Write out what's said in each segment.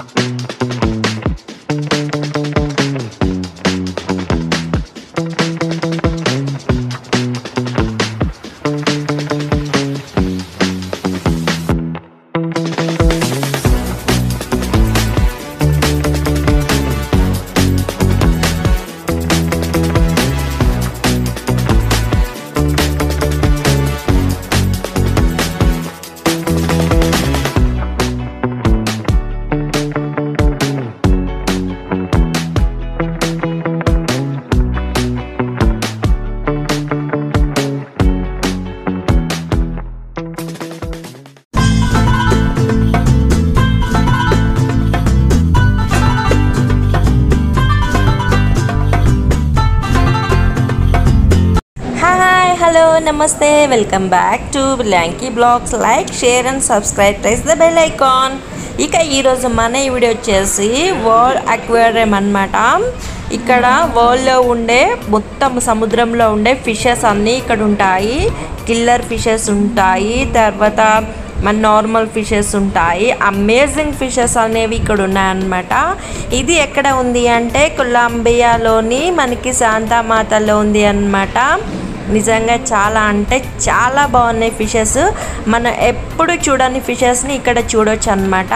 Hi hello నమస్తే welcome back to lanky blogs like share and subscribe press the bell icon ఇక ఈరోజు మన ఈ వీడియో వచ్చేసి వరల్డ్ అక్వేరియం అన్నమాట ఇక్కడ వరల్డ్లో ఉండే మొత్తం సముద్రంలో ఉండే ఫిషెస్ అన్నీ ఇక్కడ ఉంటాయి కిల్లర్ ఫిషెస్ ఉంటాయి తర్వాత మన నార్మల్ ఫిషెస్ ఉంటాయి అమేజింగ్ ఫిషెస్ అనేవి ఇక్కడ ఉన్నాయన్నమాట ఇది ఎక్కడ ఉంది అంటే కొలంబియాలోని మనకి శాంతామాతలో ఉంది అన్నమాట నిజంగా చాలా అంటే చాలా బాగున్నాయి ఫిషెస్ మనం ఎప్పుడు చూడని ఫిషెస్ని ఇక్కడ చూడొచ్చు అనమాట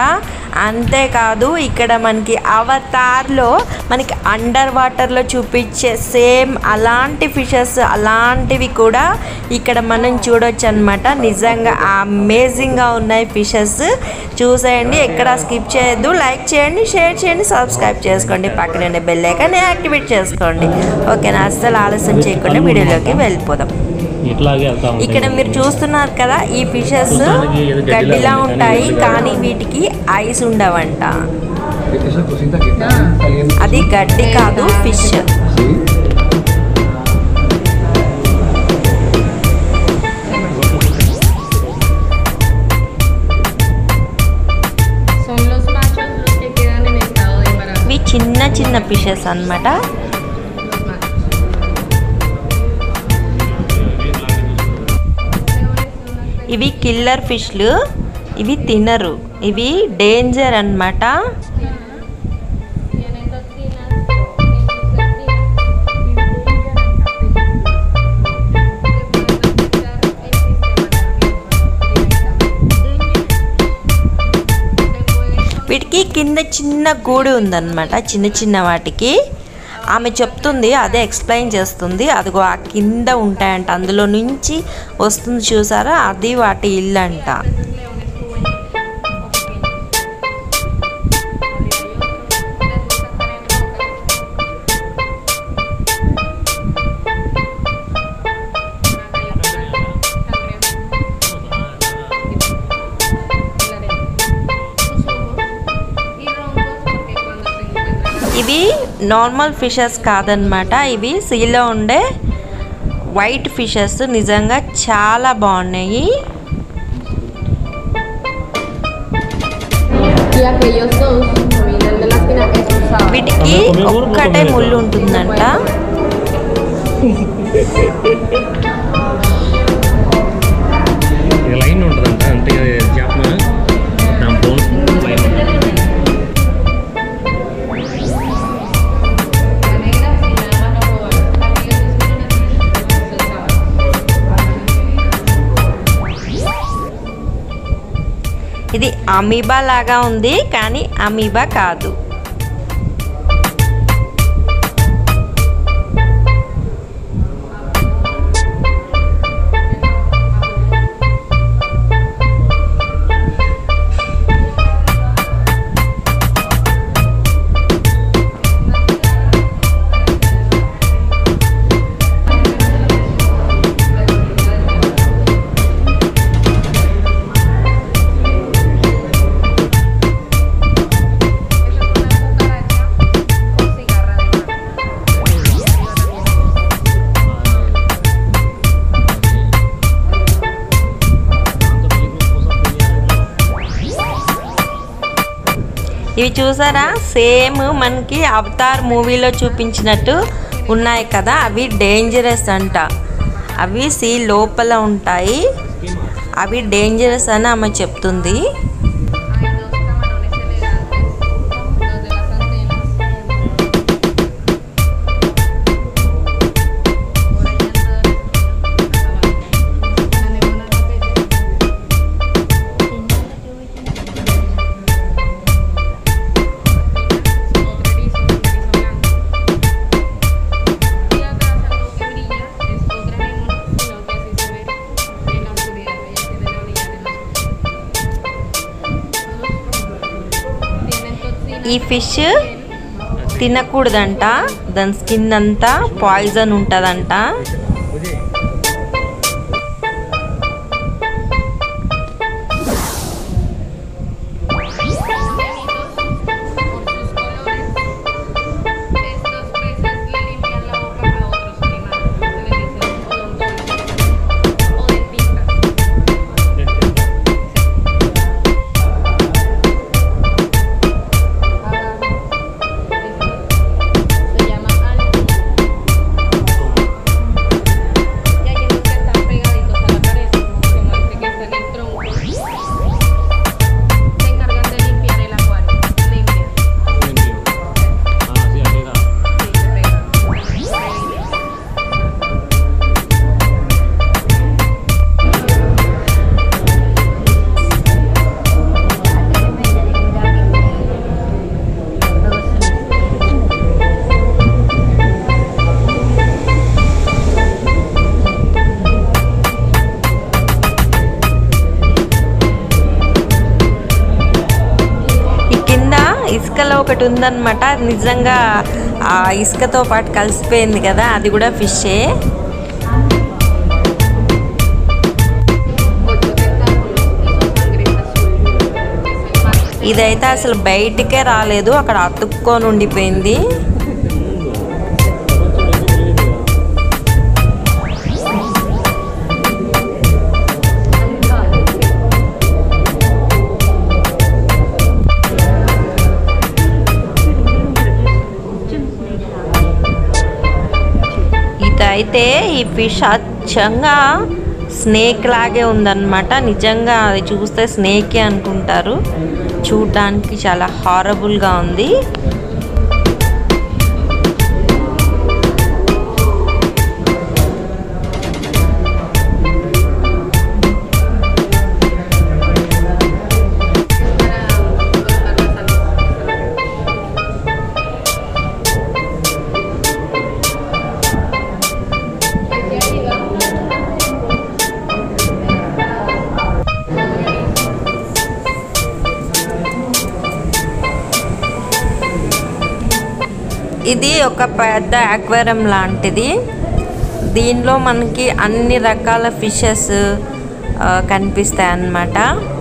అంతేకాదు ఇక్కడ మనకి అవతార్లో మనకి అండర్ వాటర్లో చూపించే సేమ్ అలాంటి ఫిషెస్ అలాంటివి కూడా ఇక్కడ మనం చూడొచ్చు అనమాట నిజంగా అమేజింగ్గా ఉన్నాయి ఫిషెస్ చూసేయండి ఎక్కడ స్కిప్ చేయొద్దు లైక్ చేయండి షేర్ చేయండి సబ్స్క్రైబ్ చేసుకోండి పక్కనే బెల్ ఐకాన్ యాక్టివేట్ చేసుకోండి ఓకేనా అస్సలు ఆలస్యం చేయకుండా వీడియోలోకి వెళ్ళిపోదాం ఇట్లాగే వెళ్తా ఉంటాయి. ఇక్కడ మీరు చూస్తున్నారు కదా ఈ ఫిషెస్ చూడడానికి ఏదో గడ్డిలా గడ్డిలా ఉంది, ఉంటాయి కానీ కానీ వీటికి ఐస్ ఉండవంట Esa cosita que está saliendo. అది గడ్డి కాదు fish ¿Sí? Son los machos los que quedan en estado de embarazo. ఇవి చిన్న చిన్న ఫిషెస్ అన్నమాట Los machos. ఇవి కిల్లర్ ఫిష్లు ఇవి తినరు ఇవి డేంజర్ అన్నమాట Tienen toxinas en sus toxinas. వీటికి కింద చిన్న గూడు ఉందన్నమాట చిన్న చిన్న వాటికి ఆమె చెప్తుంది అదే ఎక్స్ప్లెయిన్ చేస్తుంది అదిగో ఆ కింద ఉంటాయంట అందులో నుంచి వస్తుంది చూసారా అది వాటి ఇల్లు అంట ఇవి నార్మల్ ఫిషెస్ కాదనమాట ఇవి సీలో ఉండే వైట్ ఫిషెస్ నిజంగా చాలా బాగున్నాయి Y aquellos dos provienen de las tinacas usadas. వీటికి ఒక్కటే ముళ్ళు ఉంటుందంట ఇది లైన్ ఉంటుందంట అంటే చెప్పమా దాని బోన్స్ లైన్ ఉంటుంది La negra sin nada más no robar. Aquellos dos vienen así, usados. ఇది అమీబా లాగా ఉంది కానీ అమీబా కాదు ఇవి చూసారా సేమ్ మనకి అవతార్ మూవీలో చూపించినట్టు ఉన్నాయి కదా అవి డేంజరస్ అంట అవి సీ లోపల ఉంటాయి అవి డేంజరస్ అని ఆమె చెప్తుంది Hay dos camarones elegantes ఈ ఫిష్ తినకూడదంట దాని స్కిన్ అంతా పాయిజన్ ఉంటుందంట Estos peces le limpian la boca a otros animales. Se les dice odontólogo o dentistas. Se llama algo. Y hay unos que están pegaditos a la pared, como este que está en el tronco. Se encargan de limpiar el acuario. Limpian. Ah, sí, aquí está. Sí, se pegan. ఈ కింద ఇసుకలో ఒకటి ఉందన్నమాట అది నిజంగా ఆ ఇసుకతో పాటు కలిసిపోయింది కదా అది కూడా ఫిషే Ocho tentáculos y su sangre es azul. Es el mar. ఇదైతే అసలు బయటికే రాలేదు అక్కడ అతుక్కొని ఉండిపోయింది ఇదైతే ఈ ఫిష్ అచ్చంగా స్నేక్ లాగే ఉందన్నమాట నిజంగా అది చూస్తే స్నేకే అనుకుంటారు చూడడానికి చాలా హారబుల్గా ఉంది Para buscar la salud. Aquí arriba. ఇది ఒక పెద్ద అక్వేరియం లాంటిది దీనిలో మనకి అన్ని రకాల ఫిషెస్ కనిపిస్తాయి అన్నమాట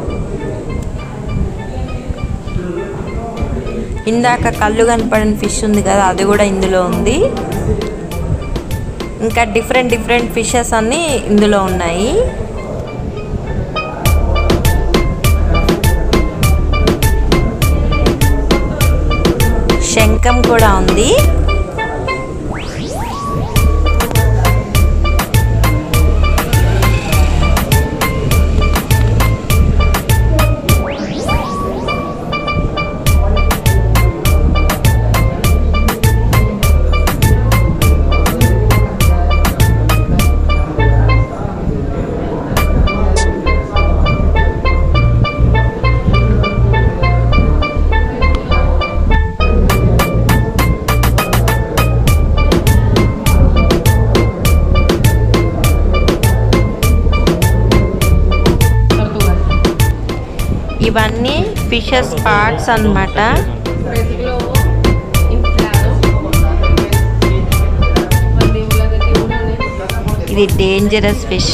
ఇందాక కళ్ళు కనపడిన ఫిష్ ఉంది కదా అది కూడా ఇందులో ఉంది ఇంకా డిఫరెంట్ డిఫరెంట్ ఫిషెస్ అన్నీ ఇందులో ఉన్నాయి శంఖం కూడా ఉంది Tortugas. ఇవన్నీ ఫిషెస్ పార్ట్స్ అన్నమాట Pez globo inflado. Mandíbulas de tiburones. ఇది dangerous fish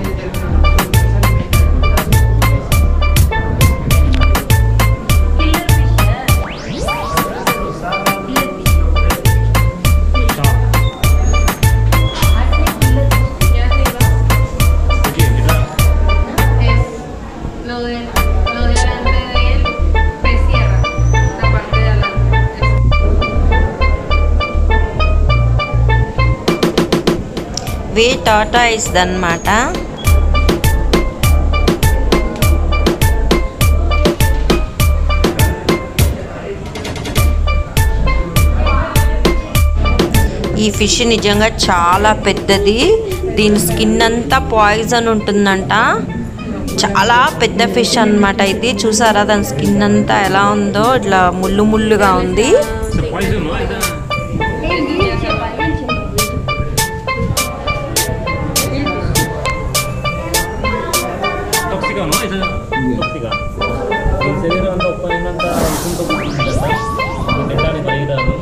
Y arriba es lo de, lo de delante de él, pez sierra, la parte de adelante. వే టాటా ఇస్ అన్నమాట ఈ ఫిష్ నిజంగా చాలా పెద్దది దీని స్కిన్ అంతా పాయిజన్ ఉంటుందంట చాలా పెద్ద ఫిష్ అన్నమాట ఇది చూసారా దాని స్కిన్ అంతా ఎలా ఉందో ఇట్లా ముళ్ళు ముళ్ళుగా ఉంది Se poison, ¿no? Esa tóxica, ¿no? Esa tóxica. ¿En serio anda ocupando tanta తినడానికి పనికిరాదు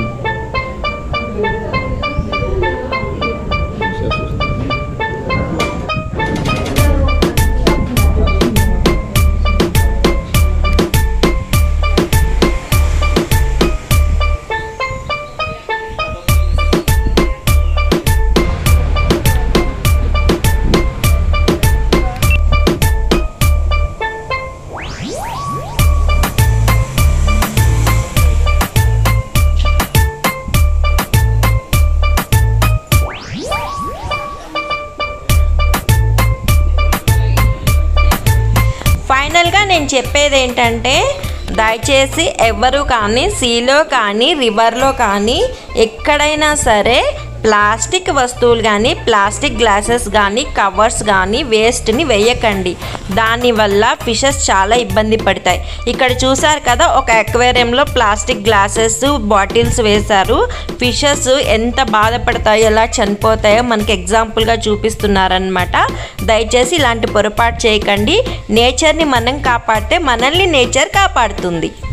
ఫైనల్గా నేను చెప్పేది ఏంటంటే దయచేసి ఎవరు కానీ సీలో కానీ రివర్లో కానీ ఎక్కడైనా సరే ప్లాస్టిక్ వస్తువులు కానీ ప్లాస్టిక్ గ్లాసెస్ కానీ కవర్స్ కానీ వేస్ట్ని వేయకండి దానివల్ల ఫిషెస్ చాలా ఇబ్బంది పడతాయి ఇక్కడ చూసారు కదా ఒక అక్వేరియంలో ప్లాస్టిక్ గ్లాసెస్ బాటిల్స్ వేశారు ఫిషెస్ ఎంత బాధపడతాయో ఎలా చనిపోతాయో మనకి ఎగ్జాంపుల్గా చూపిస్తున్నారనమాట దయచేసి ఇలాంటి పొరపాటు చేయకండి నేచర్ని మనం కాపాడితే మనల్ని నేచర్ కాపాడుతుంది